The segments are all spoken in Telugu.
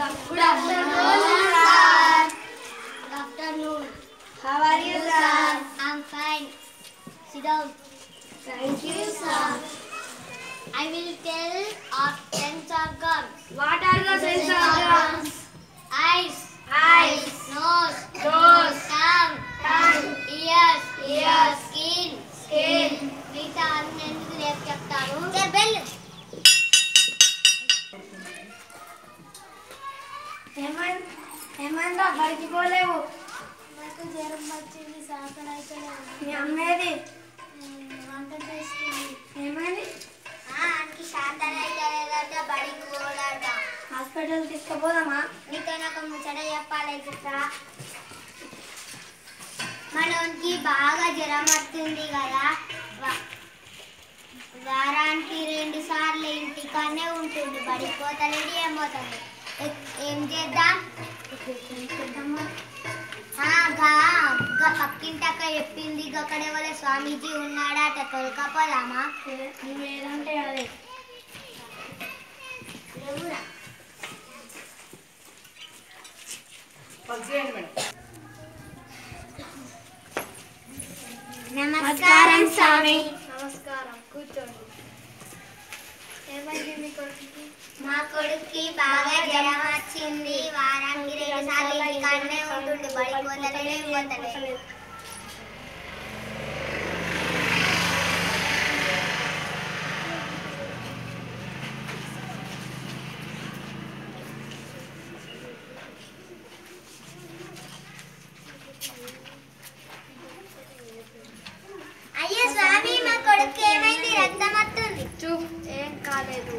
Good afternoon, sir. Good afternoon. How are you, sir? I'm fine. Sit down. Thank you, sir. I will tell our sense organs. What are the sense organs? Eyes. Eyes. Nose. Nose. Tongue. Tongue. Ears. Ears. Skin. Skin. మిగతా అన్ని ఎందుకు రేపు చెప్తాను సార్ బెల్ ఏమైంది ఏమైందా బయటికి పోలేవు నాకు జ్వరం వచ్చింది సాకన అయితే మీ అమ్మేది వంట చేస్తుంది ఏమైంది ఆయనకి శాంతన అయితే లేదంటే బడికి పోలాట హాస్పిటల్ తీసుకుపోదామా నీతో నాకు ముచ్చట చెప్పాలి చిత్ర మనకి బాగా జ్వరం వస్తుంది కదా వా- వారానికి రెండు సార్లు ఇంటికానే ఉంటుంది బడికి పోతలేడు ఏమవుతుంది ఏం చేద్దాం ఆ, గా గా పక్కింటక్క చెప్పింది అక్కడ వాళ్ళ స్వామీజీ ఉన్నాడట తొలకపోదామా నువ్వు ఏదంటే అదే ఎవరా నమస్కారం స్వామి నమస్కారం కూర్చోండి ఏమైంది మీ కొడుకుకి మా కొడుక్కి బాగా జ్వరం వచ్చింది వారానికి రెండు సార్లు ఇంటికాడనే ఉంటుండు బడికి పోతలేడు ఏం పోతలేడు అయ్యో స్వామి మా కొడుకు ఏమైంది రక్తం వస్తుంది చూప్ ఏం కాలేదు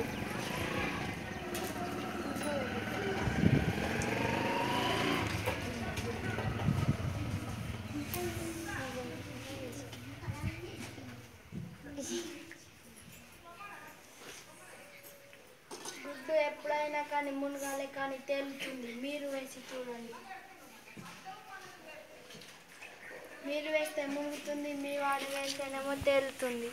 గుడ్డు ఎప్పుడైనా కానీ మునగాలే కానీ తేలుతుంది మీరు వేసి చూడండి మీరు వేస్తే మునుగుతుంది మీ వాడు వేస్తేనేమో తేలుతుంది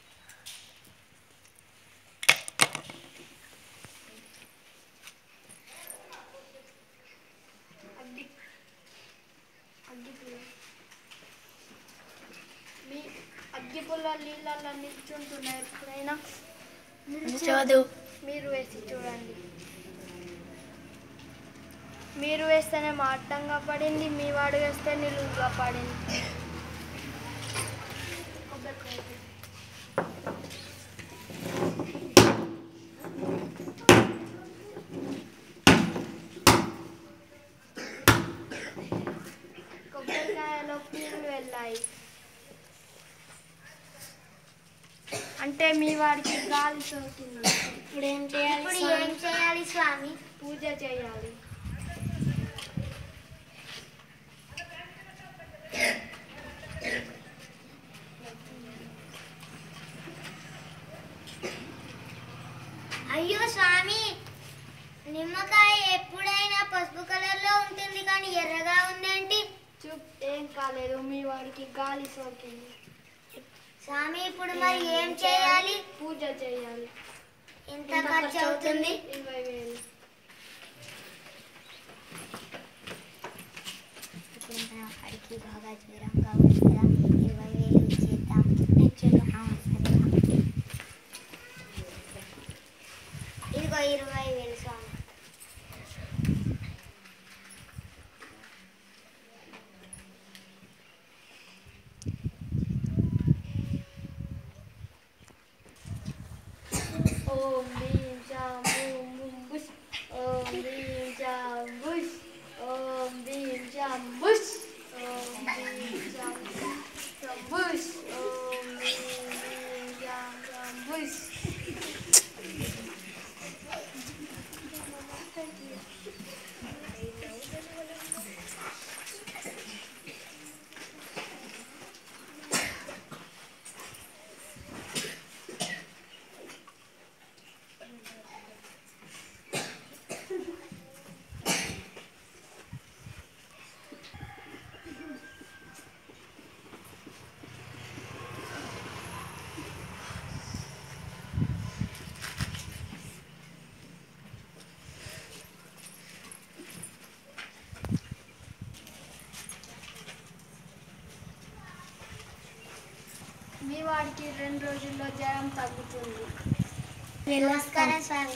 అగ్గి అగ్గిపుల్ల మీ అగ్గిపుల్ల నీళ్ళల్లో నిల్చుంటున్నాయి ఎప్పుడైనా నిల్చోదు మీరు వేసి చూడండి మీరు వేస్తేనే అడ్డంగా పడింది మీ వాడు వేస్తే నిలువుగా పడింది కొబ్బరికాయలో పూలు వెళ్ళాయి అంటే మీ వాడికి గాలి సోకింది ఇప్పుడు ఏం చేయాలి ఇప్పుడు స్వామి? ఏం చేయాలి స్వామి పూజ చేయాలి అయ్యో స్వామి నిమ్మకాయ ఎప్పుడైనా పసుపు కలర్ లో ఉంటుంది కానీ ఎర్రగా ఉందేంటి చూప్ ఏం కాలేదు మీ వాడికి గాలి సోకింది స్వామి ఇప్పుడు మరి ఏం చేయాలి పూజ చేయాలి ఎంత ఖర్చు అవుతుంది ఇరవై వేలు అడిగి బాగా జ్వరంగా ఉంది కదా ఇరవై వేలు ఇచ్చేద్దాం ఆ, సరే. ఇదిగో ఇరవై వేలు స్వామి ఓం భీం శాం బూం బూం బుష్ ఓం భీం శాం బుష్ ఓం భీం శాం బుష్ ఓం భీం శాం శాం బుష్ ఓం భీం భీం శాం శాం బుష్ చిరానికి రెండు రోజుల్లో జ్వరం తగ్గుతుంది నమస్కారం sir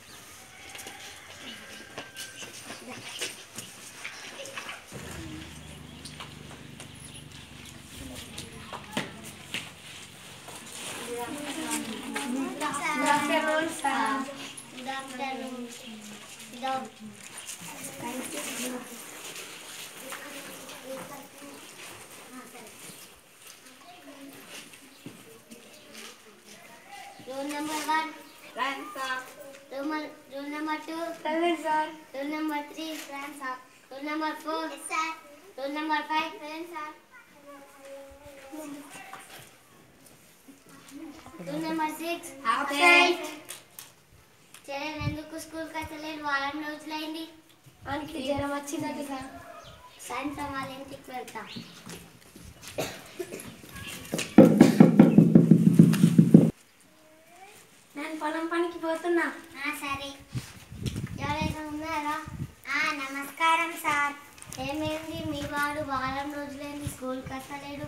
good afternoon sir good afternoon thank you roll number one రండి sir roll roll number two Praveen sir roll number three roll number four roll number five roll number six Absent. Charan ఎందుకు స్కూల్కి వచ్చలేదు వారం రోజులైంది మనకి జ్వరం వచ్చిందట సార్ సాయంత్రం వాళ్ళ ఇంటికి వెళ్తా నేను పొలం పనికి పోతున్నా సరే ఎవరైనా ఉన్నారా నమస్కారం సార్ ఏమైంది మీ వాడు వారం రోజులైంది స్కూల్కి వస్తలేడు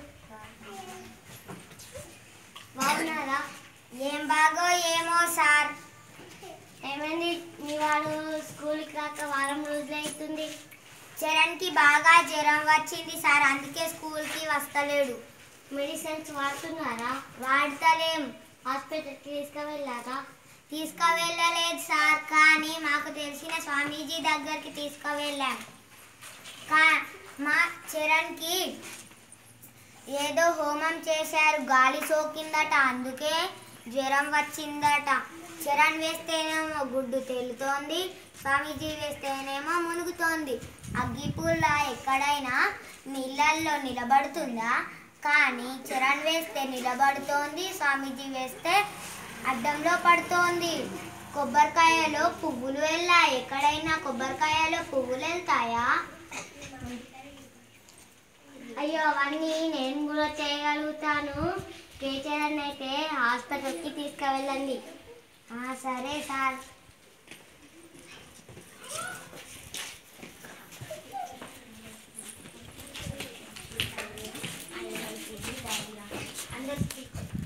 బాగున్నారా ఏం బాగో ఏమో సార్ ఏమైంది మీ వాడు స్కూల్కి రాక వారం రోజులు అవుతుంది చరణ్కి బాగా జ్వరం వచ్చింది సార్ అందుకే స్కూల్కి వస్తలేడు మెడిసిన్స్ వాడుతున్నారా వాడతలేం హాస్పిటల్కి తీసుకువెళ్ళారా తీసుకువెళ్ళలేదు సార్ కానీ మాకు తెలిసిన స్వామీజీ దగ్గరికి తీసుకువెళ్ళాం కా మా చరణ్కి ఏదో హోమం చేశారు గాలి సోకిందట అందుకే జ్వరం వచ్చిందట చరణ్ వేస్తేనేమో గుడ్డు తేలుతోంది స్వామీజీ వేస్తేనేమో మునుగుతోంది అగ్గిపుల్ల ఎక్కడైనా నీళ్ళల్లో నిలబడుతుందా కానీ చరణ్ వేస్తే నిలబడుతోంది స్వామీజీ వేస్తే అడ్డంలో పడుతోంది కొబ్బరికాయలో పువ్వులు వెళ్ళాయి ఎక్కడైనా కొబ్బరికాయలో పువ్వులు వెళ్తాయా అయ్యో అవన్నీ నేను కూడా చేయగలుగుతాను టీచర్ అయితే హాస్పిటల్కి తీసుకువెళ్ళండి ఆ, సరే సార్ అందరికీ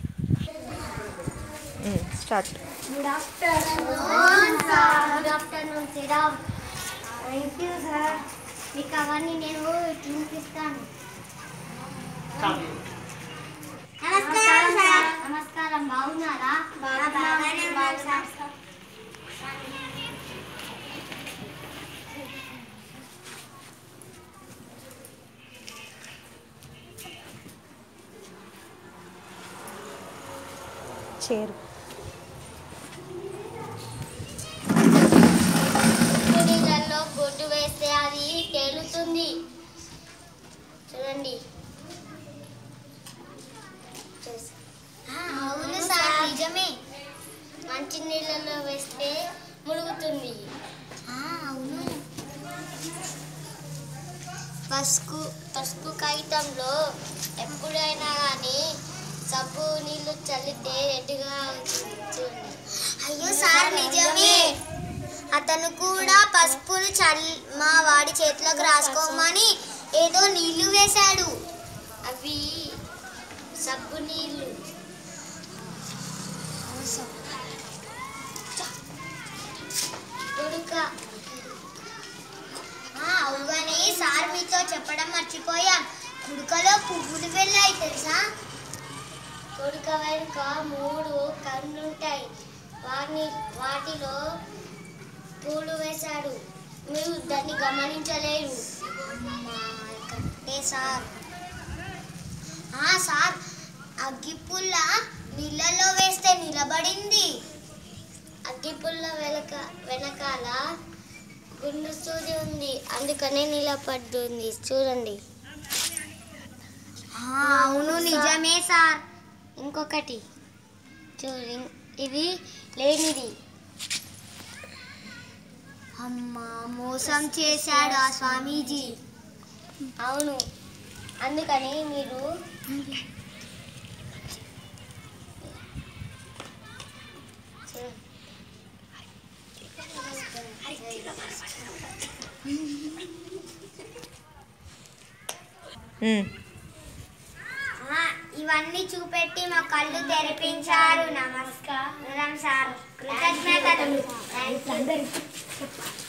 start good afternoon good afternoon Sriram thank you sir మీకు అవన్నీ నేను చూపిస్తాను నమస్కారం సార్ నమస్కారం బాగున్నారా బాగానే ఉన్నాం సార్ చేరు ఉప్పు నీళ్ళల్లో గుడ్డు వేస్తే అది తేలుతుంది చూడండి అవును సార్ నిజమే మంచి నీళ్ళలో వేస్తే మునుగుతుంది అవును పసుపు పసుపు కాగితంలో ఎప్పుడైనా కానీ సబ్బు నీళ్ళు చల్లితే రెడ్డిగా అవుతుంది చూడండి అయ్యో సార్ నిజమే అతను కూడా పసుపును చల్ మా వాడి చేతిలోకి రాసుకోమని ఏదో నీళ్లు వేశాడు అవి సబ్బు నీళ్లు ఉడక అవుగానే సార్ మీతో చెప్పడం మర్చిపోయాం కుడుకలో పువ్వులు వెళ్ళాయి తెలుసా కొడుక వెనుక మూడు కన్నుంటాయి వాటిని వాటిలో పూలు వేశాడు మీరు దాన్ని గమనించలేరు కట్టే సార్ ఆ సార్ అగ్గిపుల్ల నీళ్ళలో వేస్తే నిలబడింది అగ్గిపుల్ల వెనక వెనకాల గుండు సూది ఉంది అందుకనే నిలబడ్డుంది చూడండి అవును నిజమే సార్ ఇంకొకటి చూడు ఇది లేనిది అమ్మా మోసం చేశాడు ఆ స్వామీజీ అవును అందుకని మీరు ఉమ్. ఆ, ఇవ ఇవన్నీ చూపెట్టి మా కళ్ళు తెరిపించారు నమస్కారం సార్ కృతజ్ఞతలు